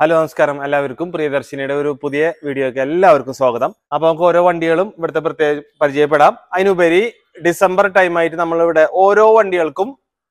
Hello നമസ്കാരം എല്ലാവർക്കും പ്രിയദർശിനിയുടെ ഒരു പുതിയ വീഡിയോയ്ക്ക് എല്ലാവർക്കും സ്വാഗതം അപ്പൊ നമുക്ക് ഓരോ വണ്ടികളും ഇവിടുത്തെ പ്രത്യേക പരിചയപ്പെടാം അതിനുപരി ഡിസംബർ ടൈം ആയിട്ട് നമ്മളിവിടെ ഓരോ വണ്ടികൾക്കും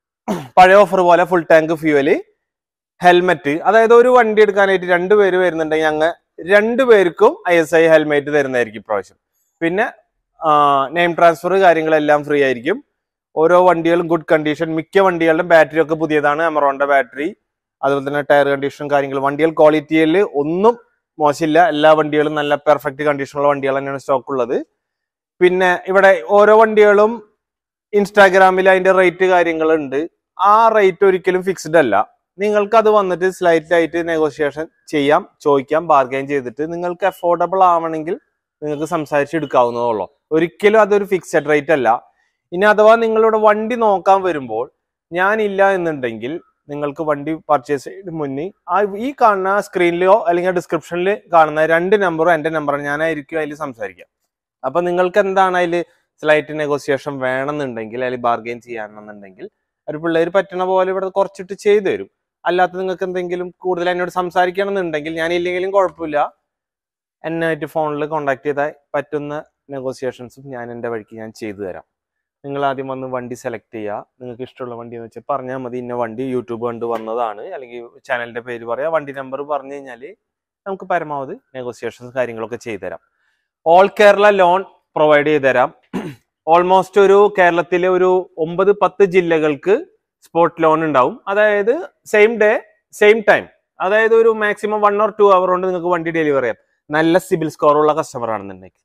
പഴയ ഓഫർ പോലെ ഫുൾ ടാങ്ക് ഫ്യൂവല് ഹെൽമെറ്റ് അതായത് ഒരു വണ്ടി എടുക്കാനായിട്ട് രണ്ട് പേര് വരുന്നുണ്ടെങ്കിൽ ഞങ്ങൾ രണ്ടു പേർക്കും ഐ എസ് ഐ ഹെൽമെറ്റ് തരുന്നതായിരിക്കും ഇപ്രാവശ്യം പിന്നെ നെയിം ട്രാൻസ്ഫർ കാര്യങ്ങളെല്ലാം ഫ്രീ ആയിരിക്കും ഓരോ വണ്ടികളും ഗുഡ് കണ്ടീഷൻ മിക്ക വണ്ടികളുടെ ബാറ്ററി ഒക്കെ പുതിയതാണ് എമറോണിന്റെ ബാറ്ററി അതുപോലെ തന്നെ ടയർ കണ്ടീഷൻ കാര്യങ്ങൾ വണ്ടികൾ ക്വാളിറ്റിയിൽ ഒന്നും മോശമില്ല എല്ലാ വണ്ടികളും നല്ല പെർഫെക്റ്റ് കണ്ടീഷനുള്ള വണ്ടികൾ തന്നെയാണ് സ്റ്റോക്ക് ഉള്ളത് പിന്നെ ഇവിടെ ഓരോ വണ്ടികളും ഇൻസ്റ്റാഗ്രാമിൽ അതിന്റെ റേറ്റ് കാര്യങ്ങളുണ്ട് ആ റേറ്റ് ഒരിക്കലും ഫിക്സ്ഡ് അല്ല നിങ്ങൾക്ക് അത് വന്നിട്ട് സ്ലൈറ്റ് ആയിട്ട് നെഗോഷിയേഷൻ ചെയ്യാം ചോദിക്കാം ബാർഗൈൻ ചെയ്തിട്ട് നിങ്ങൾക്ക് അഫോർഡബിൾ ആവണമെങ്കിൽ നിങ്ങൾക്ക് സംസാരിച്ചെടുക്കാവുന്നതേ ഉള്ളൂ ഒരിക്കലും അതൊരു ഫിക്സഡ് റേറ്റ് അല്ല ഇനി അഥവാ നിങ്ങളുടെ വണ്ടി നോക്കാൻ വരുമ്പോൾ ഞാനില്ല എന്നുണ്ടെങ്കിൽ നിങ്ങൾക്ക് വണ്ടി പർച്ചേസ് ചെയ്യുന്നതിന് മുന്നേ ആ ഈ കാണുന്ന സ്ക്രീനിലോ അല്ലെങ്കിൽ ഡിസ്ക്രിപ്ഷനിൽ കാണുന്ന രണ്ട് നമ്പറും എൻ്റെ നമ്പറാണ് ഞാനായിരിക്കും അതിൽ സംസാരിക്കാം അപ്പൊ നിങ്ങൾക്ക് എന്താണ് അതിൽ സ്ലൈറ്റ് നെഗോസിയേഷൻ വേണമെന്നുണ്ടെങ്കിൽ അല്ലെങ്കിൽ ബാർഗെയിൻ ചെയ്യാനെന്നുണ്ടെങ്കിൽ ഒരു പിള്ളേർ പറ്റണ പോലെ ഇവിടെ കുറച്ചിട്ട് ചെയ്തു തരും അല്ലാത്ത നിങ്ങൾക്ക് എന്തെങ്കിലും കൂടുതൽ എന്നോട് സംസാരിക്കണം എന്നുണ്ടെങ്കിൽ ഞാൻ ഇല്ലെങ്കിലും കുഴപ്പമില്ല എന്നായിട്ട് ഫോണിൽ കോൺടാക്ട് ചെയ്താൽ പറ്റുന്ന നെഗോസിയേഷൻസും ഞാൻ എൻ്റെ വഴിക്ക് ഞാൻ ചെയ്തു തരാം നിങ്ങൾ ആദ്യം വന്ന് വണ്ടി സെലക്ട് ചെയ്യുക നിങ്ങൾക്ക് ഇഷ്ടമുള്ള വണ്ടി എന്ന് വെച്ചാൽ പറഞ്ഞാൽ മതി ഇന്ന വണ്ടി യൂട്യൂബ് കണ്ട് വന്നതാണ് അല്ലെങ്കിൽ ചാനലിന്റെ പേര് പറയാം വണ്ടി നമ്പർ പറഞ്ഞു കഴിഞ്ഞാൽ നമുക്ക് പരമാവധി നെഗോസിയേഷൻസ് കാര്യങ്ങളൊക്കെ ചെയ്തു തരാം ഓൾ കേരള ലോൺ പ്രൊവൈഡ് ചെയ്ത് തരാം ഓൾമോസ്റ്റ് ഒരു കേരളത്തിലെ ഒരു ഒമ്പത് പത്ത് ജില്ലകൾക്ക് സ്പോട്ട് ലോൺ ഉണ്ടാവും അതായത് സെയിം ഡേ സെയിം ടൈം അതായത് ഒരു maximum one or two hour കൊണ്ട് നിങ്ങൾക്ക് വണ്ടി ഡെലിവറി ചെയ്യാം നല്ല സിബിൽ സ്കോർ ഉള്ള കസ്റ്റമർ ആണെന്നുണ്ടെങ്കിൽ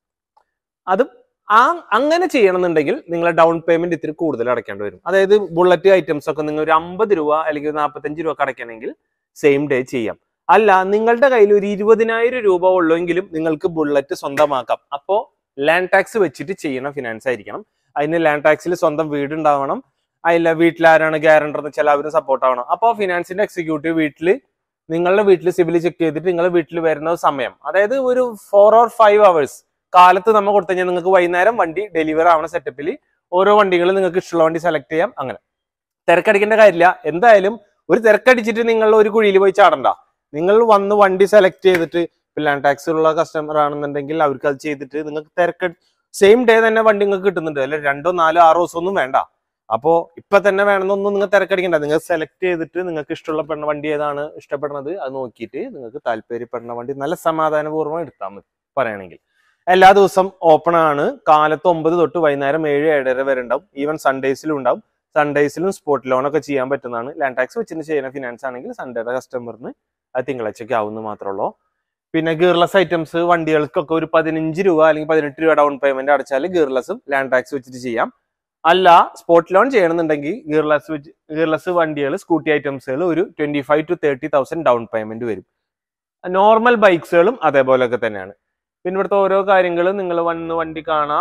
അതും ആ അങ്ങനെ ചെയ്യണമെന്നുണ്ടെങ്കിൽ നിങ്ങളെ ഡൗൺ പേയ്മെന്റ് ഇത്തിരി കൂടുതൽ അടയ്ക്കേണ്ടി വരും അതായത് ബുള്ളറ്റ് ഐറ്റംസ് ഒക്കെ നിങ്ങൾ ഒരു അമ്പത് രൂപ അല്ലെങ്കിൽ ഒരു നാൽപ്പത്തഞ്ച് രൂപ അടയ്ക്കണമെങ്കിൽ സെയിം ഡേ ചെയ്യാം അല്ല നിങ്ങളുടെ കയ്യിൽ ഒരു ഇരുപതിനായിരം രൂപ ഉള്ളെങ്കിലും നിങ്ങൾക്ക് ബുള്ളറ്റ് സ്വന്തമാക്കാം അപ്പോൾ ലാൻഡ് ടാക്സ് വെച്ചിട്ട് ചെയ്യണ ഫിനാൻസ് ആയിരിക്കണം അതിന് ലാൻഡ് ടാക്സിൽ സ്വന്തം വീട് ഉണ്ടാവണം അതില്ല വീട്ടിലാരാണ് ഗ്യാരണ്ടർ എന്ന് വെച്ചാൽ അവരും സപ്പോർട്ട് ആവണം അപ്പോൾ ഫിനാൻസിന്റെ എക്സിക്യൂട്ടീവ് വീട്ടിൽ നിങ്ങളുടെ വീട്ടിൽ സിവിൽ ചെക്ക് ചെയ്തിട്ട് നിങ്ങളുടെ വീട്ടിൽ വരുന്ന സമയം അതായത് ഒരു ഫോർ ഓർ ഫൈവ് അവേഴ്സ് കാലത്ത് നമ്മൾ കൊടുത്തു കഴിഞ്ഞാൽ നിങ്ങൾക്ക് വൈകുന്നേരം വണ്ടി ഡെലിവർ ആവണ സെറ്റപ്പിൽ ഓരോ വണ്ടികൾ നിങ്ങൾക്ക് ഇഷ്ടമുള്ള വണ്ടി സെലക്ട് ചെയ്യാം അങ്ങനെ തിരക്കടിക്കേണ്ട കാര്യമില്ല എന്തായാലും ഒരു തിരക്കടിച്ചിട്ട് നിങ്ങൾ ഒരു കുഴിയിൽ പോയി ചാടണ്ട നിങ്ങൾ വന്ന് വണ്ടി സെലക്ട് ചെയ്തിട്ട് ലാൻഡ് ടാക്സ് ഉള്ള കസ്റ്റമർ ആണെന്നുണ്ടെങ്കിൽ അവർക്ക് അത് ചെയ്തിട്ട് നിങ്ങൾക്ക് തിരക്ക് സെയിം ഡേ തന്നെ വണ്ടി നിങ്ങൾക്ക് കിട്ടുന്നുണ്ട് അല്ലെ രണ്ടോ നാലോ ആറോ ദിവസം ഒന്നും വേണ്ട അപ്പോ ഇപ്പൊ തന്നെ വേണമെന്നൊന്നും നിങ്ങൾ തിരക്കടിക്കണ്ട നിങ്ങൾ സെലക്ട് ചെയ്തിട്ട് നിങ്ങൾക്ക് ഇഷ്ടമുള്ള വണ്ടി ഏതാണ് ഇഷ്ടപ്പെടുന്നത് അത് നോക്കിയിട്ട് നിങ്ങൾക്ക് താല്പര്യപ്പെടുന്ന വണ്ടി നല്ല സമാധാനപൂർവ്വം എടുത്താൽ മതി പറയണമെങ്കിൽ എല്ലാ ദിവസം ഓപ്പൺ ആണ് കാലത്ത് ഒമ്പത് തൊട്ട് വൈകുന്നേരം ഏഴ് ഏഴര വരെ ഉണ്ടാവും ഈവൻ സൺഡേസിലും ഉണ്ടാവും സൺഡേസിലും സ്പോട്ട് ലോൺ ഒക്കെ ചെയ്യാൻ പറ്റുന്നതാണ് ലാൻഡ് ടാക്സ് വെച്ചിട്ട് ചെയ്യുന്ന ഫിനാൻസ് ആണെങ്കിൽ സൺഡേയുടെ കസ്റ്റമറിന് അത് തിങ്കളാഴ്ചയ്ക്ക് ആവുന്നു മാത്രമേ ഉള്ളൂ പിന്നെ ഗീർലെസ് ഐറ്റംസ് വണ്ടികൾക്കൊക്കെ ഒരു പതിനഞ്ച് രൂപ അല്ലെങ്കിൽ പതിനെട്ട് രൂപ ഡൗൺ പേയ്മെന്റ് അടച്ചാൽ ഗീർലെസും ലാൻഡ് ടാക്സ് വെച്ചിട്ട് ചെയ്യാം അല്ല സ്പോട്ട് ലോൺ ചെയ്യണമെന്നുണ്ടെങ്കിൽ ഗീർലെസ് വെച്ച് ഗീർലെസ് വണ്ടികൾ സ്കൂട്ടി ഐറ്റംസുകൾ ഒരു twenty five to thirty thousand down payment വരും നോർമൽ ബൈക്സുകളും അതേപോലെയൊക്കെ തന്നെയാണ് പിന്നെ ഇവിടുത്തെ ഓരോ കാര്യങ്ങളും നിങ്ങൾ വന്ന് വണ്ടി കാണാം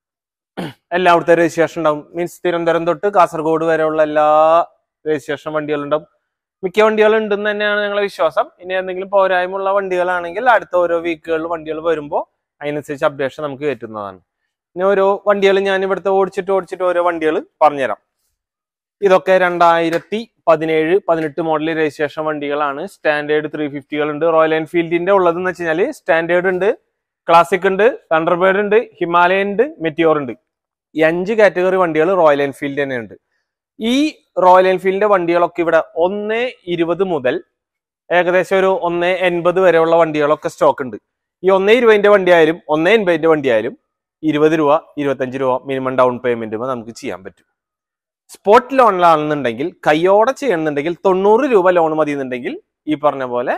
എല്ലായിടത്തെ രജിസ്ട്രേഷൻ ഉണ്ടാവും മീൻസ് തിരുവനന്തപുരം തൊട്ട് കാസർഗോഡ് വരെയുള്ള എല്ലാ രജിസ്ട്രേഷൻ വണ്ടികളുണ്ടാവും മിക്ക വണ്ടികളും ഉണ്ടെന്ന് തന്നെയാണ് ഞങ്ങളെ വിശ്വാസം ഇനി എന്തെങ്കിലും പോരായ്മയുള്ള വണ്ടികളാണെങ്കിൽ അടുത്ത ഓരോ വീക്കുകളിൽ വണ്ടികൾ വരുമ്പോൾ അതിനനുസരിച്ച് അപ്ഡേഷൻ നമുക്ക് കയറ്റുന്നതാണ് പിന്നെ ഓരോ വണ്ടികൾ ഞാൻ ഇവിടുത്തെ ഓടിച്ചിട്ട് ഓടിച്ചിട്ട് ഓരോ വണ്ടികൾ പറഞ്ഞുതരാം ഇതൊക്കെ രണ്ടായിരത്തി പതിനേഴ് പതിനെട്ട് മോഡൽ രജിസ്ട്രേഷൻ വണ്ടികളാണ് സ്റ്റാൻഡേർഡ് ത്രീ ഫിഫ്റ്റികൾ ഉണ്ട് റോയൽ എൻഫീൽഡിന്റെ ഉള്ളതെന്ന് വെച്ച് കഴിഞ്ഞാൽ സ്റ്റാൻഡേർഡ് ഉണ്ട് ക്ലാസിക് ഉണ്ട് തണ്ടർബേർഡ് ഉണ്ട് ഹിമാലയൻ ഉണ്ട് മെറ്റിയോർ ഉണ്ട് ഈ അഞ്ച് കാറ്റഗറി വണ്ടികൾ റോയൽ എൻഫീൽഡ് തന്നെ ഉണ്ട് ഈ റോയൽ എൻഫീൽഡിന്റെ വണ്ടികളൊക്കെ ഇവിടെ ഒന്ന് ഇരുപത് മുതൽ ഏകദേശം ഒരു ഒന്ന് എൺപത് വരെയുള്ള വണ്ടികളൊക്കെ സ്റ്റോക്ക് ഉണ്ട് ഈ ഒന്ന് ഇരുപതിന്റെ വണ്ടി ആയാലും ഒന്ന് എൺപതിന്റെ വണ്ടി ആയാലും ഇരുപത് രൂപ ഇരുപത്തഞ്ച് രൂപ മിനിമം ഡൗൺ പേയ്മെന്റ് നമുക്ക് ചെയ്യാൻ പറ്റും സ്പോട്ട് ലോണിലാണെന്നുണ്ടെങ്കിൽ കയ്യോടെ ചെയ്യണമെന്നുണ്ടെങ്കിൽ തൊണ്ണൂറ് രൂപ ലോൺ മതി എന്നുണ്ടെങ്കിൽ ഈ പറഞ്ഞ പോലെ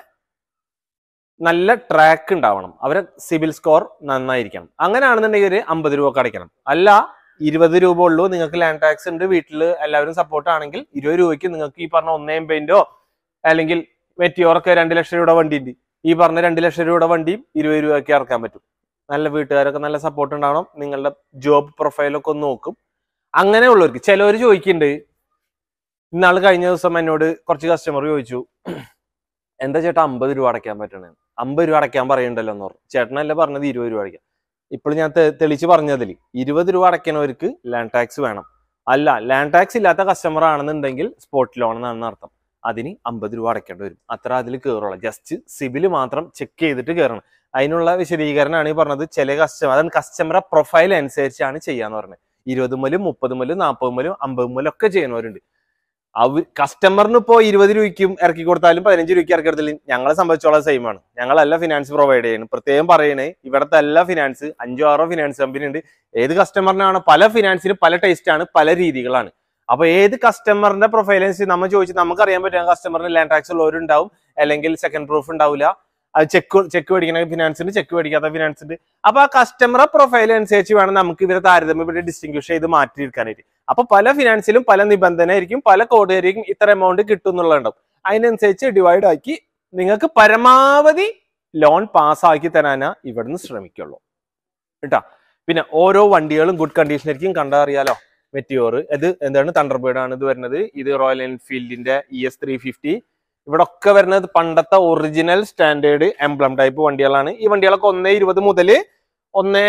നല്ല ട്രാക്ക് ഉണ്ടാവണം അവരെ സിബിൽ സ്കോർ നന്നായിരിക്കണം അങ്ങനെയാണെന്നുണ്ടെങ്കിൽ ഒരു അമ്പത് രൂപ അടയ്ക്കണം അല്ല ഇരുപത് രൂപ ഉള്ളൂ നിങ്ങൾക്ക് ലാൻഡ് ടാക്സ് ഉണ്ട് വീട്ടിൽ എല്ലാവരും സപ്പോർട്ട് ആണെങ്കിൽ ഇരുപത് രൂപയ്ക്ക് നിങ്ങൾക്ക് ഈ പറഞ്ഞ ഒന്നേ എൺപതിൻ്റെയോ അല്ലെങ്കിൽ മെറ്റിയോറൊക്കെ രണ്ട് ലക്ഷം രൂപയുടെ വണ്ടി ഉണ്ട് ഈ പറഞ്ഞ രണ്ട് ലക്ഷം രൂപയുടെ വണ്ടിയും ഇരുപത് രൂപയ്ക്ക് ഇറക്കാൻ പറ്റും നല്ല വീട്ടുകാരൊക്കെ നല്ല സപ്പോർട്ട് ഉണ്ടാവണം നിങ്ങളുടെ ജോബ് പ്രൊഫൈലൊക്കെ ഒന്ന് നോക്കും അങ്ങനെയുള്ളവർക്ക് ചിലവർ ചോദിക്കുന്നുണ്ട് ഇന്നാൾ കഴിഞ്ഞ ദിവസം എന്നോട് കുറച്ച് കസ്റ്റമർ ചോദിച്ചു എന്താ ചേട്ടാ അമ്പത് രൂപ അടയ്ക്കാൻ പറ്റണേ അമ്പത് രൂപ അടയ്ക്കാൻ പറയണ്ടല്ലോ എന്ന് പറഞ്ഞു ചേട്ടനല്ല പറഞ്ഞത് ഇരുപത് രൂപ അടയ്ക്കാം ഇപ്പോൾ ഞാൻ തെ- തെളിച്ച് പറഞ്ഞതിൽ ഇരുപത് രൂപ അടയ്ക്കണവർക്ക് ലാൻഡ് ടാക്സ് വേണം അല്ല ലാൻഡ് ടാക്സ് ഇല്ലാത്ത കസ്റ്റമർ ആണെന്നുണ്ടെങ്കിൽ സ്പോട്ട് ലോൺ എന്നാണ് അർത്ഥം അതിന് അമ്പത് രൂപ അടയ്ക്കേണ്ടി വരും അത്ര അതിൽ കയറുള്ളൂ ജസ്റ്റ് സിബിൽ മാത്രം ചെക്ക് ചെയ്തിട്ട് കയറണം അതിനുള്ള വിശദീകരണമാണ് ഈ പറഞ്ഞത് ചില കസ്റ്റമർ അതാണ് കസ്റ്റമറെ പ്രൊഫൈൽ അനുസരിച്ചാണ് ചെയ്യാന്ന് പറഞ്ഞത് ഇരുപത് മുതലും മുപ്പത് മുതലും നാൽപ്പത് മുതലും അമ്പത് മുതലും ഒക്കെ ചെയ്യുന്നവരുണ്ട് അവർ കസ്റ്റമറിന് ഇപ്പോൾ ഇരുപത് രൂപയ്ക്കും ഇറക്കി കൊടുത്താലും പതിനഞ്ച് രൂപയ്ക്ക് ഇറക്കി കൊടുത്താലും ഞങ്ങളെ സംബന്ധിച്ചോളം സെയിം ആണ് ഞങ്ങളല്ല ഫിനാൻസ് പ്രൊവൈഡ് ചെയ്യുന്നത് പ്രത്യേകം പറയണേ ഇവിടുത്തെ എല്ലാ ഫിനാൻസ് അഞ്ചോ ആറോ ഫിനാൻസ് കമ്പനി ഉണ്ട് ഏത് കസ്റ്റമറിനാണ് പല ഫിനാൻസിന് പല ടേസ്റ്റ് ആണ് പല രീതികളാണ് അപ്പൊ ഏത് കസ്റ്റമറിന്റെ പ്രൊഫൈൽ അനുസരിച്ച് നമ്മൾ ചോദിച്ചു നമുക്ക് അറിയാൻ പറ്റും കസ്റ്റമറിന് ലാൻഡ് ടാക്സ് ഉള്ളവരുണ്ടാവും അല്ലെങ്കിൽ സെക്കൻഡ് പ്രൂഫ് ഉണ്ടാവില്ല അത് ചെക്ക് ചെക്ക് മേടിക്കുന്ന ഫിനാൻസ് ഉണ്ട് ചെക്ക് മേടിക്കാത്ത ഫിനാൻസ് ഉണ്ട് അപ്പൊ ആ കസ്റ്റമറെ പ്രൊഫൈൽ അനുസരിച്ച് വേണം നമുക്ക് ഇവരെ താരതമ്യം ഇവിടെ ഡിസ്റ്റിങ്വിഷ് ചെയ്ത് മാറ്റിയെടുക്കാനായിട്ട് അപ്പൊ പല ഫിനാൻസിലും പല നിബന്ധന ആയിരിക്കും പല കോഡ് ആയിരിക്കും ഇത്ര എമൗണ്ട് കിട്ടും എന്നുള്ളതുണ്ടാവും അതിനനുസരിച്ച് ഡിവൈഡ് ആക്കി നിങ്ങൾക്ക് പരമാവധി ലോൺ പാസ്സാക്കി തരാനാ ഇവിടുന്ന് ശ്രമിക്കുള്ളൂ കേട്ടാ പിന്നെ ഓരോ വണ്ടികളും ഗുഡ് കണ്ടീഷൻ ആയിരിക്കും കണ്ടറിയാലോ മെറ്റിയോർ ഇത് എന്താണ് തണ്ടർബേർഡ് ആണ് ഇത് വരുന്നത് ഇത് റോയൽ എൻഫീൽഡിന്റെ ഇ എസ് ത്രീ ഫിഫ്റ്റി ഇവിടെ ഒക്കെ വരുന്നത് പണ്ടത്തെ ഒറിജിനൽ സ്റ്റാൻഡേർഡ് എംബ്ലം ടൈപ്പ് വണ്ടികളാണ് ഈ വണ്ടികളൊക്കെ ഒന്നേ ഇരുപത് മുതൽ ഒന്നേ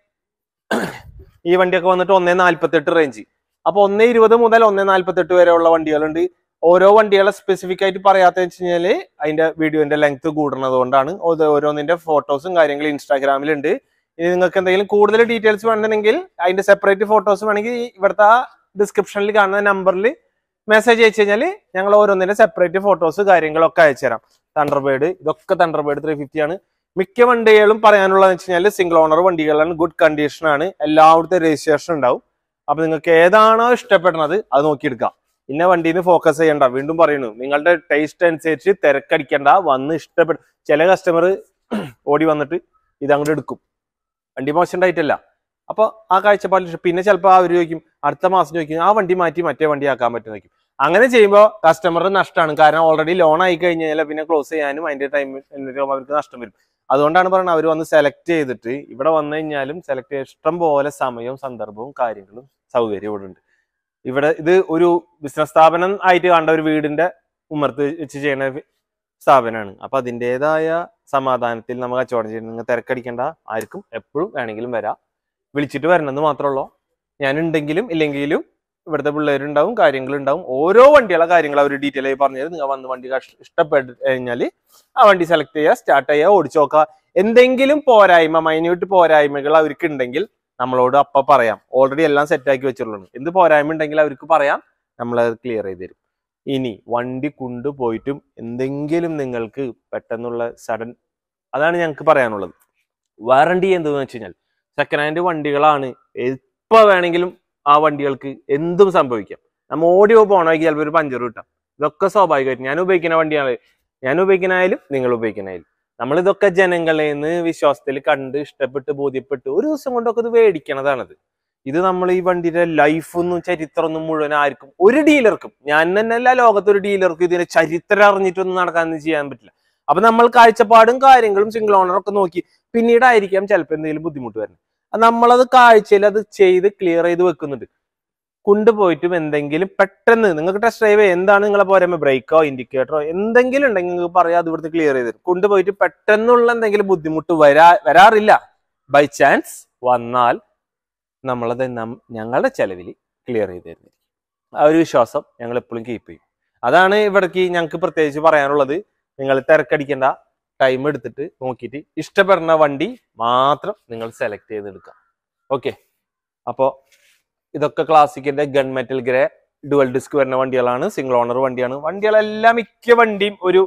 ഈ വണ്ടിയൊക്കെ വന്നിട്ട് ഒന്നേ നാല്പത്തെട്ട് റേഞ്ച് അപ്പൊ ഒന്നേ ഇരുപത് മുതൽ ഒന്നേ നാല്പത്തെട്ട് വരെയുള്ള വണ്ടികളുണ്ട് ഓരോ വണ്ടികളെ സ്പെസിഫിക് ആയിട്ട് പറയാത്ത വെച്ച് കഴിഞ്ഞാല് അതിന്റെ വീഡിയോന്റെ ലെങ്ത് കൂടുന്നത് കൊണ്ടാണ് ഓരോ- ഓരോന്നിന്റെ ഫോട്ടോസും കാര്യങ്ങളും ഇൻസ്റ്റാഗ്രാമിലുണ്ട് ഇനി നിങ്ങൾക്ക് എന്തെങ്കിലും കൂടുതൽ ഡീറ്റെയിൽസ് വേണമെന്നുണ്ടെങ്കിൽ അതിന്റെ സെപ്പറേറ്റ് ഫോട്ടോസ് വേണമെങ്കിൽ ഈ ഇവിടുത്തെ ഡിസ്ക്രിപ്ഷനിൽ കാണുന്ന നമ്പറിൽ മെസ്സേജ് അയച്ചു കഴിഞ്ഞാൽ ഞങ്ങൾ ഓരോന്നിന്റെ സെപ്പറേറ്റ് ഫോട്ടോസ് കാര്യങ്ങളൊക്കെ അയച്ചുതരാം തണ്ടർബേർഡ് ഇതൊക്കെ തണ്ടർബേർഡ് ത്രീ ഫിഫ്റ്റി ആണ് മിക്ക വണ്ടികളും പറയാനുള്ളതെന്ന് വെച്ച് കഴിഞ്ഞാൽ സിംഗിൾ ഓണർ വണ്ടികളാണ് ഗുഡ് കണ്ടീഷൻ ആണ് എല്ലായിടത്തെ രജിസ്ട്രേഷൻ ഉണ്ടാവും അപ്പൊ നിങ്ങൾക്ക് ഏതാണോ ഇഷ്ടപ്പെടുന്നത് അത് നോക്കിയെടുക്കാം ഇന്ന വണ്ടിയിൽ ഫോക്കസ് ചെയ്യണ്ട വീണ്ടും പറയുന്നു നിങ്ങളുടെ ടേസ്റ്റ് അനുസരിച്ച് തിരക്കടിക്കണ്ട വന്ന് ഇഷ്ടപ്പെടും ചില കസ്റ്റമർ ഓടി വന്നിട്ട് ഇത് അങ്ങോട്ട് എടുക്കും വണ്ടി മോശം ഉണ്ടായിട്ടല്ല അപ്പൊ ആ കാഴ്ചപ്പാടിൽ ഇഷ്ടം. പിന്നെ ചിലപ്പോൾ അവർ ചോദിക്കും അടുത്ത മാസം ചോദിക്കും ആ വണ്ടി മാറ്റി മറ്റേ വണ്ടി ആക്കാൻ പറ്റും നോക്കും അങ്ങനെ ചെയ്യുമ്പോൾ കസ്റ്റമറിന് നഷ്ടമാണ് കാരണം ഓൾറെഡി ലോൺ ആയി കഴിഞ്ഞാൽ പിന്നെ ക്ലോസ് ചെയ്യാനും അതിന്റെ ടൈം അവർക്ക് നഷ്ടം വരും അതുകൊണ്ടാണ് പറയുന്നത് അവർ വന്ന് സെലക്ട് ചെയ്തിട്ട് ഇവിടെ വന്നു കഴിഞ്ഞാലും സെലക്ട് ചെയ്യാൻ ഇഷ്ടം പോലെ സമയവും സന്ദർഭവും കാര്യങ്ങളും സൗകര്യവും ഇവിടെ ഉണ്ട് ഇവിടെ ഇത് ഒരു ബിസിനസ് സ്ഥാപനം ആയിട്ട് കണ്ട ഒരു വീടിന്റെ ഉമ്മർത്ത് വെച്ച് ചെയ്യുന്ന വി- സ്ഥാപനമാണ് അപ്പൊ അതിൻ്റെതായ സമാധാനത്തിൽ നമ്മൾ കച്ചവടം ചെയ്യുന്നത് നിങ്ങൾ തിരക്കടിക്കേണ്ട ആർക്കും എപ്പോഴും വേണമെങ്കിലും വരാം വിളിച്ചിട്ട് വരണമെന്ന് മാത്രമുള്ളൂ ഞാൻ ഉണ്ടെങ്കിലും ഇല്ലെങ്കിലും ഇവിടുത്തെ പിള്ളേരുണ്ടാവും കാര്യങ്ങളുണ്ടാവും ഓരോ വണ്ടികളെ കാര്യങ്ങൾ അവർ ഡീറ്റെയിൽ ആയി പറഞ്ഞു തരും നിങ്ങൾ വന്ന് വണ്ടി കഷ്- ഇഷ്ടപ്പെട്ട് കഴിഞ്ഞാൽ ആ വണ്ടി സെലക്ട് ചെയ്യുക സ്റ്റാർട്ട് ചെയ്യുക ഓടിച്ചു നോക്കുക എന്തെങ്കിലും പോരായ്മ മൈന്യൂട്ട് പോരായ്മകൾ അവർക്ക് ഉണ്ടെങ്കിൽ നമ്മളോട് അപ്പ പറയാം ഓൾറെഡി എല്ലാം സെറ്റ് ആക്കി വെച്ചിട്ടുള്ളൂ എന്ത് പോരായ്മ ഉണ്ടെങ്കിൽ അവർക്ക് പറയാം നമ്മൾ അത് ക്ലിയർ ചെയ്ത് തരും ഇനി വണ്ടി കൊണ്ടുപോയിട്ടും എന്തെങ്കിലും നിങ്ങൾക്ക് പെട്ടെന്നുള്ള സഡൻ അതാണ് ഞങ്ങൾക്ക് പറയാനുള്ളത് വാറണ്ടി എന്തെന്ന് വെച്ച് കഴിഞ്ഞാൽ സെക്കൻഡ് ഹാൻഡ് വണ്ടികളാണ് എപ്പോ വേണമെങ്കിലും ആ വണ്ടികൾക്ക് എന്തും സംഭവിക്കാം നമ്മ ഓടിയോ പോകണമെങ്കിൽ ചിലപ്പോൾ ഒരു പഞ്ചർ കിട്ടാം ഇതൊക്കെ സ്വാഭാവികമായിട്ട് ഞാൻ ഉപയോഗിക്കുന്ന വണ്ടിയാണ് ഞാൻ ഉപയോഗിക്കുന്നതായാലും നിങ്ങൾ ഉപയോഗിക്കുന്നതായാലും നമ്മൾ ഇതൊക്കെ ജനങ്ങളെ നിന്ന് വിശ്വാസത്തിൽ കണ്ട് ഇഷ്ടപ്പെട്ട് ബോധ്യപ്പെട്ട് ഒരു ദിവസം കൊണ്ടൊക്കെ ഇത് മേടിക്കണതാണത് ഇത് നമ്മൾ ഈ വണ്ടിയുടെ ലൈഫൊന്നും ചരിത്രമൊന്നും മുഴുവൻ ആർക്കും ഒരു ഡീലർക്കും ഞാൻ തന്നെ അല്ല ലോകത്ത് ഒരു ഡീലർക്കും ഇതിന്റെ ചരിത്രം അറിഞ്ഞിട്ടൊന്നും നടക്കാനൊന്നും ചെയ്യാൻ പറ്റില്ല അപ്പൊ നമ്മൾ കാഴ്ചപ്പാടും കാര്യങ്ങളും സിംഗിൾ ഓണറൊക്കെ നോക്കി പിന്നീടായിരിക്കാം ചിലപ്പോൾ എന്തെങ്കിലും ബുദ്ധിമുട്ട് വരുന്നത് അത് നമ്മളത് കാഴ്ചയിൽ അത് ചെയ്ത് ക്ലിയർ ചെയ്ത് വെക്കുന്നുണ്ട് കൊണ്ടുപോയിട്ടും എന്തെങ്കിലും പെട്ടെന്ന് നിങ്ങൾക്ക് ടെസ്റ്റ് ഡ്രൈവ് എന്താണ് നിങ്ങളെ പോരായ്മ ബ്രേക്കോ ഇൻഡിക്കേറ്ററോ എന്തെങ്കിലും ഉണ്ടെങ്കിൽ നിങ്ങൾക്ക് പറയാം അത് ഇവിടുത്തെ ക്ലിയർ ചെയ്ത് തരും കൊണ്ടുപോയിട്ട് പെട്ടെന്നുള്ള എന്തെങ്കിലും ബുദ്ധിമുട്ട് വരാ വരാറില്ല ബൈ ചാൻസ് വന്നാൽ നമ്മളത് നം- ഞങ്ങളുടെ ചെലവിൽ ക്ലിയർ ചെയ്ത് തരുന്നത് ആ ഒരു വിശ്വാസം ഞങ്ങൾ എപ്പോഴും കീപ്പ് ചെയ്യും അതാണ് ഇവിടേക്ക് ഞങ്ങൾക്ക് പ്രത്യേകിച്ച് പറയാനുള്ളത് നിങ്ങൾ തിരക്കടിക്കേണ്ട ടൈം എടുത്തിട്ട് നോക്കിയിട്ട് ഇഷ്ടപ്പെടുന്ന വണ്ടി മാത്രം നിങ്ങൾ സെലക്ട് ചെയ്തെടുക്കാം ഓക്കെ അപ്പോൾ ഇതൊക്കെ ക്ലാസിക്കിന്റെ gun metal grey dual disc വരുന്ന വണ്ടികളാണ് സിംഗിൾ ഓണർ വണ്ടിയാണ് വണ്ടികളെല്ലാം മിക്ക വണ്ടിയും ഒരു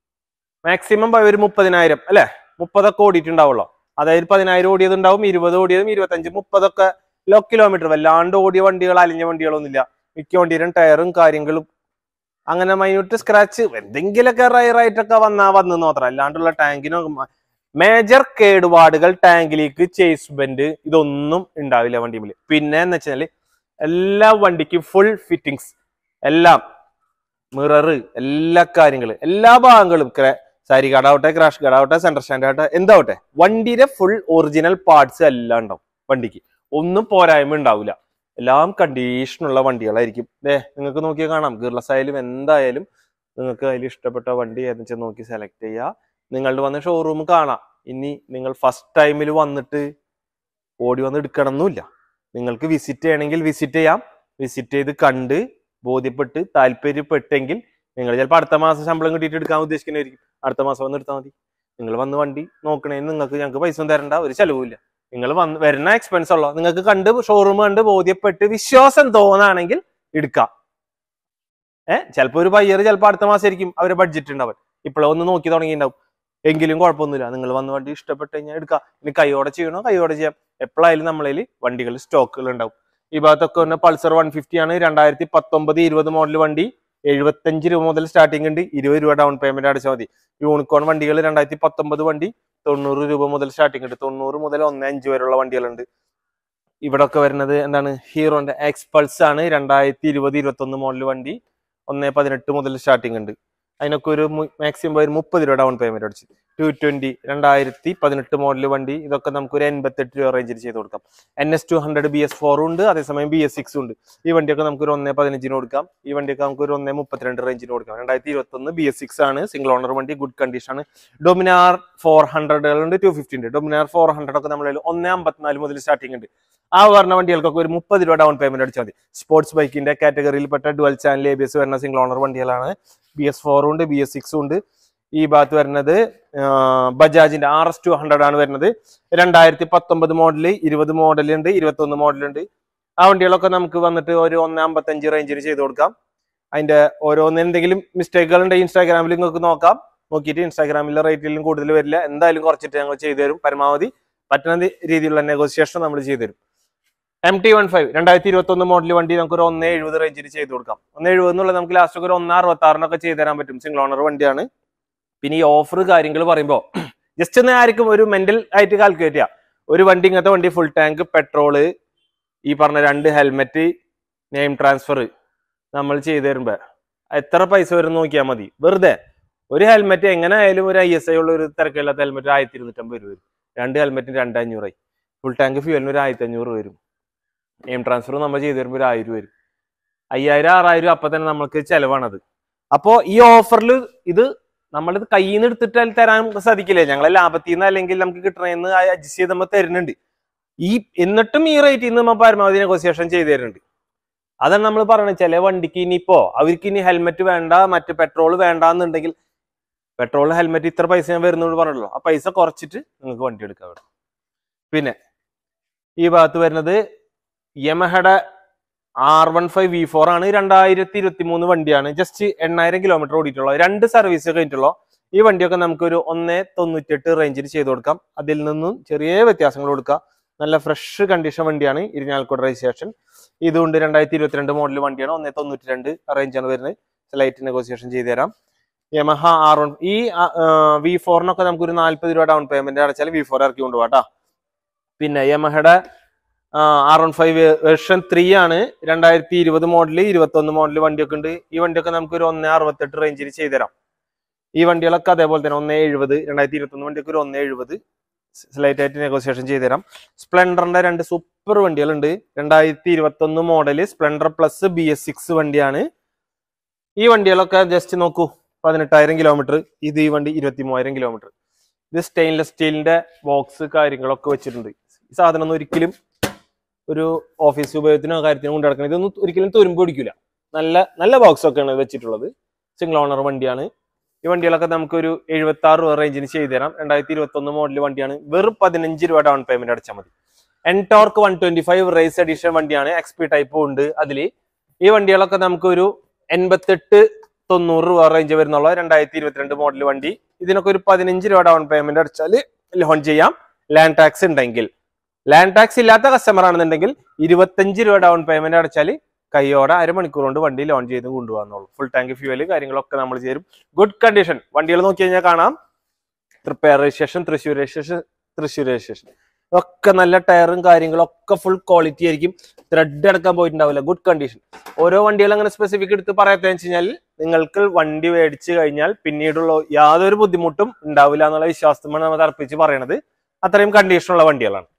മാക്സിമം ഒരു മുപ്പതിനായിരം അല്ലെ മുപ്പതൊക്കെ ഓടിയിട്ടുണ്ടാവുള്ളൂ അതായത് പതിനായിരം ഓടിയത് ഉണ്ടാവും ഇരുപത് ഓടിയതും ഇരുപത്തഞ്ച് മുപ്പതൊക്കെ ലോ കിലോമീറ്റർ വല്ലാണ്ട് ഓടിയ വണ്ടികൾ അലിഞ്ഞ വണ്ടികളൊന്നുമില്ല മിക്ക വണ്ടിയിലും ടയറും കാര്യങ്ങളും അങ്ങനെ മൈന്യൂട്ട് സ്ക്രാച്ച് എന്തെങ്കിലുമൊക്കെ റയറായിട്ടൊക്കെ വന്നാ വന്നു മാത്രം അല്ലാണ്ടുള്ള ടാങ്കിനോ മേജർ കേടുപാടുകൾ ടാങ്കിലേക്ക് ചേസ് ബെൻഡ് ഇതൊന്നും ഉണ്ടാവില്ല വണ്ടിയിൽ പിന്നെ എന്ന് വെച്ചാല് എല്ലാ വണ്ടിക്കും ഫുൾ ഫിറ്റിങ്സ് എല്ലാം മിററ് എല്ലാ കാര്യങ്ങളും എല്ലാ ഭാഗങ്ങളും സാരി കടാവട്ടെ ക്രാഷ് കടാവട്ടെ സെന്റർ സ്റ്റാൻഡ് ആവട്ടെ എന്താവട്ടെ വണ്ടിയുടെ ഫുൾ ഒറിജിനൽ പാർട്സ് എല്ലാം ഉണ്ടാവും വണ്ടിക്ക് ഒന്നും പോരായ്മ ഉണ്ടാവില്ല എല്ലാം കണ്ടീഷനുള്ള വണ്ടികളായിരിക്കും ഏ നിങ്ങൾക്ക് നോക്കിയാൽ കാണാം ഗിർലസ് ആയാലും എന്തായാലും നിങ്ങൾക്ക് അതിൽ ഇഷ്ടപ്പെട്ട വണ്ടി ഏതെന്ന് വെച്ചാൽ നോക്കി സെലക്ട് ചെയ്യുക നിങ്ങളുടെ വന്ന് ഷോറൂം കാണാം ഇനി നിങ്ങൾ ഫസ്റ്റ് ടൈമിൽ വന്നിട്ട് ഓടി വന്ന് എടുക്കണമെന്നില്ല നിങ്ങൾക്ക് വിസിറ്റ് ചെയ്യണമെങ്കിൽ വിസിറ്റ് ചെയ്യാം വിസിറ്റ് ചെയ്ത് കണ്ട് ബോധ്യപ്പെട്ട് താല്പര്യപ്പെട്ടെങ്കിൽ നിങ്ങൾ ചിലപ്പോൾ അടുത്ത മാസം ശമ്പളം കിട്ടിയിട്ട് എടുക്കാൻ ഉദ്ദേശിക്കുന്നതായിരിക്കും അടുത്ത മാസം വന്ന് എടുത്താൽ മതി നിങ്ങൾ വന്ന് വണ്ടി നോക്കണേന്ന് നിങ്ങൾക്ക് ഞങ്ങൾക്ക് പൈസ ഒന്നും തരണ്ട ഒരു ചെലവുമില്ല നിങ്ങൾ വന്ന് വരുന്ന എക്സ്പെൻസ് ഉള്ളോ നിങ്ങൾക്ക് കണ്ട് ഷോറൂം കണ്ട് ബോധ്യപ്പെട്ട് വിശ്വാസം തോന്നാണെങ്കിൽ എടുക്കാം ഏഹ് ചിലപ്പോൾ ഒരു ബയ്യർ ചിലപ്പോൾ അടുത്ത മാസമായിരിക്കും അവരെ ബഡ്ജറ്റ് ഉണ്ടാവും ഇപ്പോഴോ ഒന്ന് നോക്കി തുടങ്ങിയിട്ടുണ്ടാവും എങ്കിലും കുഴപ്പമൊന്നുമില്ല നിങ്ങൾ വന്ന് വണ്ടി ഇഷ്ടപ്പെട്ട് കഴിഞ്ഞാൽ എടുക്കാം ഇനി കൈയോടെ ചെയ്യണോ കൈയോടെ ചെയ്യാം എപ്പോഴായാലും നമ്മളതിൽ വണ്ടികൾ സ്റ്റോക്കുകൾ ഉണ്ടാവും ഈ ഭാഗത്തൊക്കെ തന്നെ പൾസർ വൺ ഫിഫ്റ്റി ആണ് രണ്ടായിരത്തി പത്തൊമ്പത് ഇരുപത് മോഡൽ വണ്ടി എഴുപത്തഞ്ച് രൂപ മുതൽ സ്റ്റാർട്ടിംഗ് ഉണ്ട് ഇരുപത് രൂപ ഡൗൺ പേയ്മെന്റ് അടച്ചാൽ മതി യൂണിക്കോൺ വണ്ടികൾ രണ്ടായിരത്തി പത്തൊമ്പത് വണ്ടി തൊണ്ണൂറ് രൂപ മുതൽ സ്റ്റാർട്ടിംഗ് ഉണ്ട് തൊണ്ണൂറ് മുതൽ ഒന്ന് അഞ്ച് വരെയുള്ള വണ്ടികളുണ്ട് ഇവിടെ ഒക്കെ വരുന്നത് എന്താണ് ഹീറോന്റെ എക്സ് പൾസ് ആണ് രണ്ടായിരത്തി ഇരുപത് ഇരുപത്തൊന്ന് മോഡൽ വണ്ടി ഒന്ന് പതിനെട്ട് മുതൽ സ്റ്റാർട്ടിംഗ് ഉണ്ട് അതിനൊക്കെ ഒരു മാക്സിമം ഒരു മുപ്പത് രൂപ ഡൗൺ പേയ്മെന്റ് അടിച്ച് ടു ട്വന്റി രണ്ടായിരത്തി പതിനെട്ട് മോഡൽ വണ്ടി ഇതൊക്കെ നമുക്ക് ഒരു എൺപത്തെട്ട് രൂപ റേഞ്ചിൽ ചെയ്ത് കൊടുക്കാം N S two hundred B S ഫോറും ഉണ്ട് അതേസമയം ബി എസ് സിക്സും ഉണ്ട് ഈ വണ്ടിയൊക്കെ നമുക്ക് ഒരു ഒന്നേ പതിനഞ്ചിന് കൊടുക്കാം ഈ വണ്ടിയൊക്കെ നമുക്ക് ഒരു ഒന്നേ മുപ്പത്തിരണ്ട് റേഞ്ചിന് കൊടുക്കാം രണ്ടായിരത്തി ഇരുപത്തി ഒന്ന് ബി എസ് സിക്സ് ആണ് സിംഗിൾ ഓണർ വണ്ടി ഗുഡ് കണ്ടീഷൻ ആണ് ഡൊമിനാർ ഫോർ ഹൺഡ്രഡുകളുണ്ട് ടു ഫിഫ്റ്റി ഉണ്ട് ഡൊമിനാർ ഫോർ ഹൺഡ്രഡ് ഒക്കെ നമ്മളെ ഒന്നേ അമ്പത്തിനാല് മുതൽ സ്റ്റാർട്ടിംഗ് ഉണ്ട് ആ പറഞ്ഞ വണ്ടികൾക്കൊക്കെ ഒരു മുപ്പത് രൂപ ഡൗൺ പേയ്മെന്റ് അടിച്ചാൽ മതി സ്പോർട്സ് ബൈക്കിന്റെ കാറ്റഗറിയിൽപ്പെട്ട dual channel A B S വരുന്ന സിംഗിൾ ഓണർ വണ്ടികളാണ് ബി എസ് ഫോറും ഉണ്ട് ബി എസ് സിക്സും ഉണ്ട് ഈ ഭാഗത്ത് വരുന്നത് ബജാജിന്റെ ആർ എസ് ടു ഹൺഡ്രഡ് ആണ് വരുന്നത് രണ്ടായിരത്തി പത്തൊമ്പത് മോഡല് ഇരുപത് മോഡലുണ്ട് ഇരുപത്തൊന്ന് മോഡലുണ്ട് ആ വണ്ടികളൊക്കെ നമുക്ക് വന്നിട്ട് ഒരു ഒന്ന് അമ്പത്തഞ്ച് റേഞ്ചിന് ചെയ്ത് കൊടുക്കാം അതിന്റെ ഓരോന്ന് എന്തെങ്കിലും മിസ്റ്റേക്കുകൾ ഉണ്ടെങ്കിൽ ഇൻസ്റ്റാഗ്രാമിൽ നിങ്ങൾക്ക് നോക്കാം നോക്കിയിട്ട് ഇൻസ്റ്റാഗ്രാമിലെ റേറ്റിലും കൂടുതൽ വരില്ല എന്തായാലും കുറച്ചിട്ട് ഞങ്ങൾ ചെയ്തു തരും പരമാവധി പറ്റുന്ന രീതിയിലുള്ള നെഗോസിയേഷൻ നമ്മൾ ചെയ്തു തരും എം ടി വൺ ഫൈവ് രണ്ടായിരത്തി ഇരുപത്തി ഒന്ന് മോഡൽ വണ്ടി നമുക്ക് ഒരു ഒന്നേ എഴുപത് റേഞ്ചിൽ ചെയ്ത് കൊടുക്കാം ഒന്നേ എഴുപത് എന്നുള്ളത് നമുക്ക് ലാസ്റ്റ് ഒക്കെ ഒരു ഒന്നേ അറുപത്തി ആറിനൊക്കെ ചെയ്ത് തരാൻ പറ്റും സിംഗിൾ ഓണർ വണ്ടിയാണ് പിന്നെ ഈ ഓഫർ കാര്യങ്ങൾ പറയുമ്പോൾ ജസ്റ്റ് ഒന്ന് ആർക്കും ഒരു മെന്റൽ ആയിട്ട് കാൽക്കുലേറ്റ് ചെയ്യാം ഒരു വണ്ടി ഇങ്ങനത്തെ വണ്ടി ഫുൾ ടാങ്ക് പെട്രോള് ഈ പറഞ്ഞ രണ്ട് ഹെൽമെറ്റ് നെയിം ട്രാൻസ്ഫർ നമ്മൾ ചെയ്തു തരുമ്പോ എത്ര പൈസ വരും നോക്കിയാൽ മതി വെറുതെ ഒരു ഹെൽമെറ്റ് എങ്ങനെ ആയാലും ഒരു ഐ എസ് ഐ ഉള്ള ഒരു തിരക്കില്ലാത്ത ഹെൽമെറ്റ് ആയിരത്തി ഇരുന്നൂറ്റമ്പത് രൂപ വരും രണ്ട് ഹെൽമെറ്റിന് രണ്ട് അഞ്ഞൂറായി ഫുൾ ടാങ്ക് ഫ്യൂലിന് ഒരു ആയിരത്തി അഞ്ഞൂറ് വരും നെയിം ട്രാൻസ്ഫർ നമ്മൾ ചെയ്തു തരുമ്പോൾ ഒരു ആയിരം വരും അയ്യായിരം ആറായിരം അപ്പൊ തന്നെ നമ്മൾക്ക് ചെലവാണത് അപ്പോ ഈ ഓഫറിൽ ഇത് നമ്മളിത് കയ്യിൽ നിന്ന് എടുത്തിട്ട് തരാൻ സാധിക്കില്ലേ ഞങ്ങളെ ലാഭത്തിൽ നിന്ന് അല്ലെങ്കിൽ നമുക്ക് കിട്ടണമെന്ന് അഡ്ജസ്റ്റ് ചെയ്ത് നമ്മൾ തരുന്നുണ്ട് ഈ എന്നിട്ടും ഈ റേറ്റിൽ നിന്ന് നമ്മൾ പരമാവധി നെഗോസിയേഷൻ ചെയ്തു തരുന്നുണ്ട് അതാണ് നമ്മൾ പറയുന്നത് ചില വണ്ടിക്ക് ഇനിയിപ്പോ അവർക്ക് ഇനി ഹെൽമെറ്റ് വേണ്ട മറ്റ് പെട്രോൾ വേണ്ട എന്നുണ്ടെങ്കിൽ പെട്രോൾ ഹെൽമെറ്റ് ഇത്ര പൈസ ഞാൻ വരുന്നോട് പറഞ്ഞല്ലോ ആ പൈസ കുറച്ചിട്ട് നിങ്ങൾക്ക് വണ്ടി എടുക്കാം അവിടെ പിന്നെ ഈ ഭാഗത്ത് വരുന്നത് യമഹയുടെ R one five V four ആണ് രണ്ടായിരത്തി ഇരുപത്തി മൂന്ന് വണ്ടിയാണ് ജസ്റ്റ് എണ്ണായിരം കിലോമീറ്റർ ഓടിയിട്ടുള്ളത് രണ്ട് സർവീസ് കഴിഞ്ഞിട്ടുള്ളൂ ഈ വണ്ടിയൊക്കെ നമുക്കൊരു ഒന്നേ തൊണ്ണൂറ്റെട്ട് റേഞ്ചിൽ ചെയ്ത് കൊടുക്കാം അതിൽ നിന്നും ചെറിയ വ്യത്യാസങ്ങൾ കൊടുക്കാം നല്ല ഫ്രഷ് കണ്ടീഷൻ വണ്ടിയാണ് ഇരിഞ്ഞാലക്കുട രജിസ്ട്രേഷൻ ഇതുകൊണ്ട് രണ്ടായിരത്തി ഇരുപത്തിരണ്ട് മോഡൽ വണ്ടിയാണ് ഒന്നേ തൊണ്ണൂറ്റി രണ്ട് റേഞ്ചാണ് വരുന്നത് ലൈറ്റ് നെഗോസിയേഷൻ ചെയ്തു തരാം യമഹ ആർ വൺ ഈ വി ഫോറിനൊക്കെ നമുക്കൊരു നാല്പത് രൂപ ഡൗൺ പേയ്മെന്റ് അടച്ചാൽ വി ഫോർ ഇറക്കി കൊണ്ടുപോകാം ട്ടാ. പിന്നെ യമഹയുടെ R one five version three ആണ് രണ്ടായിരത്തി ഇരുപത് മോഡല് ഇരുപത്തി ഒന്ന് മോഡല് വണ്ടിയൊക്കെ ഉണ്ട് ഈ വണ്ടിയൊക്കെ നമുക്ക് ഒരു ഒന്നേ അറുപത്തെട്ട് റേഞ്ചിൽ ചെയ്തുതരാം ഈ വണ്ടികളൊക്കെ അതേപോലെ തന്നെ ഒന്നേ എഴുപത് രണ്ടായിരത്തി ഇരുപത്തി ഒന്ന് വണ്ടിയൊക്കെ ഒരു ഒന്നേ എഴുപത് സ്ലൈറ്റ് ആയിട്ട് നെഗോസിയേഷൻ ചെയ്തു തരാം സ്പ്ലെൻഡറിന്റെ രണ്ട് സൂപ്പർ വണ്ടികളുണ്ട് രണ്ടായിരത്തി ഇരുപത്തി ഒന്ന് model Splendor plus B S six വണ്ടിയാണ് ഈ വണ്ടികളൊക്കെ ജസ്റ്റ് നോക്കൂ പതിനെട്ടായിരം കിലോമീറ്റർ ഇത് ഈ വണ്ടി ഇരുപത്തി മൂവായിരം കിലോമീറ്റർ ഇത് സ്റ്റെയിൻലെസ് സ്റ്റീലിന്റെ ബോക്സ് കാര്യങ്ങളൊക്കെ വെച്ചിട്ടുണ്ട് ഈ സാധനം ഒന്നും ഒരിക്കലും ഒരു ഓഫീസ് ഉപയോഗത്തിനോ കാര്യത്തിനോ കൊണ്ട് നടക്കണം ഇതൊന്നും ഒരിക്കലും തുരുമ്പ് പിടിക്കില്ല നല്ല നല്ല ബോക്സ് ഒക്കെയാണ് വെച്ചിട്ടുള്ളത് സിംഗിൾ ഓണർ വണ്ടിയാണ് ഈ വണ്ടികളൊക്കെ നമുക്ക് ഒരു എഴുപത്തി ആറ് രൂപ റേഞ്ചിന് ചെയ്തു തരാം രണ്ടായിരത്തി ഇരുപത്തി ഒന്ന് മോഡൽ വണ്ടിയാണ് വെറും പതിനഞ്ച് രൂപ ഡൗൺ പേയ്മെന്റ് അടച്ചാൽ മതി Ntorq one twenty five race edition വണ്ടിയാണ് എക്സ് പി ടൈപ്പും ഉണ്ട് അതിൽ ഈ വണ്ടികളൊക്കെ നമുക്ക് ഒരു എൺപത്തെട്ട് തൊണ്ണൂറ് രൂപ റേഞ്ച് വരുന്നുള്ള രണ്ടായിരത്തി ഇരുപത്തിരണ്ട് മോഡൽ വണ്ടി ഇതിനൊക്കെ ഒരു പതിനഞ്ച് രൂപ ഡൗൺ പേയ്മെന്റ് അടച്ചാൽ ലോൺ ചെയ്യാം ലാൻഡ് ടാക്സ് ഉണ്ടെങ്കിൽ ലാൻഡ് ടാക്സ് ഇല്ലാത്ത കസ്റ്റമർ ആണെന്നുണ്ടെങ്കിൽ ഇരുപത്തഞ്ച് രൂപ ഡൗൺ പേയ്മെന്റ് അടച്ചാൽ കൈയോടെ അരമണിക്കൂർ കൊണ്ട് വണ്ടി ലോൺ ചെയ്ത് കൊണ്ടുപോകാന്നുള്ളൂ ഫുൾ ടാങ്ക് ഫ്യൂവല് കാര്യങ്ങളൊക്കെ നമ്മൾ ചെയ്യും ഗുഡ് കണ്ടീഷൻ വണ്ടികൾ നോക്കി കഴിഞ്ഞാൽ കാണാം തൃപ്പേർ registration Thrissur registration Thrissur registration ഒക്കെ നല്ല ടയറും കാര്യങ്ങളും ഒക്കെ ഫുൾ ക്വാളിറ്റി ആയിരിക്കും ത്രെഡ് അടക്കാൻ പോയിട്ടുണ്ടാവില്ല ഗുഡ് കണ്ടീഷൻ ഓരോ വണ്ടികൾ അങ്ങനെ സ്പെസിഫിക് എടുത്ത് പറയാത്ത വെച്ച് കഴിഞ്ഞാൽ നിങ്ങൾക്ക് വണ്ടി മേടിച്ചു കഴിഞ്ഞാൽ പിന്നീടുള്ള യാതൊരു ബുദ്ധിമുട്ടും ഉണ്ടാവില്ല എന്നുള്ള വിശ്വാസമാണ് നമ്മൾ തർപ്പിച്ച് പറയണത് അത്രയും കണ്ടീഷനുള്ള വണ്ടികളാണ്